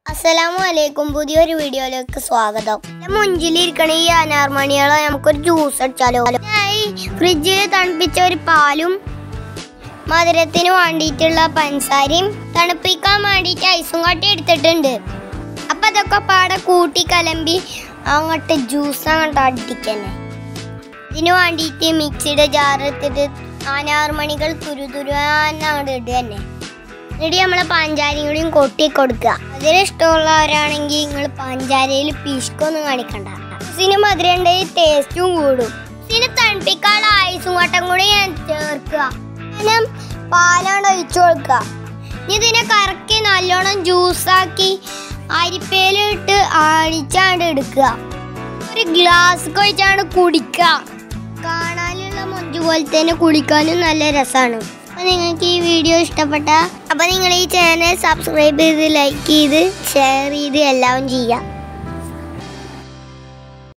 അസ്സലാമു അലൈക്കും പുതിയൊരു വീഡിയോയിലേക്ക് സ്വാഗതം എൻ്റെ മുഞ്ചിലിരിക്കണ ഈ അനാർമണികളെ നമുക്കൊരു ജ്യൂസ് അടിച്ചാലോ ഈ ഫ്രിഡ്ജിൽ തണുപ്പിച്ച ഒരു പാലും മധുരത്തിന് വേണ്ടിയിട്ടുള്ള പഞ്ചസാരയും തണുപ്പിക്കാൻ വേണ്ടിയിട്ട് ഐസും കാട്ടി എടുത്തിട്ടുണ്ട് അപ്പൊ അതൊക്കെ പാടെ കൂട്ടി കലമ്പി അങ്ങോട്ട് ജ്യൂസ് അങ്ങോട്ട് അടിക്കന്നെ ഇതിന് വേണ്ടിയിട്ട് മിക്സിയുടെ ജാർ എടുത്തിട്ട് അനാർമണികൾ തുരുതുരാൻ അങ്ങോട്ട് ഇടുക തന്നെ എന്നിട്ട് നമ്മളെ പഞ്ചാരയും കൂടിയും കൊട്ടി കൊടുക്കുക അതിന് ഇഷ്ടമുള്ളവരാണെങ്കിൽ നിങ്ങൾ പഞ്ചാരയിൽ പിശുക്കൊന്നും കാണിക്കണ്ട ഇതിന് മധുരണ്ടെങ്കിൽ ടേസ്റ്റും കൂടും ഇതിന് തണുപ്പിക്കാനുള്ള ഐസും കട്ടം കൂടി ഞാൻ ചേർക്കുക പിന്നെ പാലാണ് ഒഴിച്ചു കൊടുക്കുക ഇനി ഇതിനെ കറക്കി നല്ലോണം ജ്യൂസാക്കി അരിപ്പയിലിട്ട് അടിച്ചാണ്ട് എടുക്കുക ഒരു ഗ്ലാസ് ഒഴിച്ചാണ്ട് കുടിക്കുക കാണാനുള്ള മൊഞ്ച് പോലെ തന്നെ കുടിക്കാനും നല്ല രസമാണ് അപ്പൊ നിങ്ങൾക്ക് ഈ വീഡിയോ ഇഷ്ടപ്പെട്ട അപ്പൊ നിങ്ങൾ ഈ ചാനൽ സബ്സ്ക്രൈബ് ചെയ്ത് ലൈക്ക് ചെയ്ത് ഷെയർ ചെയ്ത് എല്ലാം ചെയ്യാം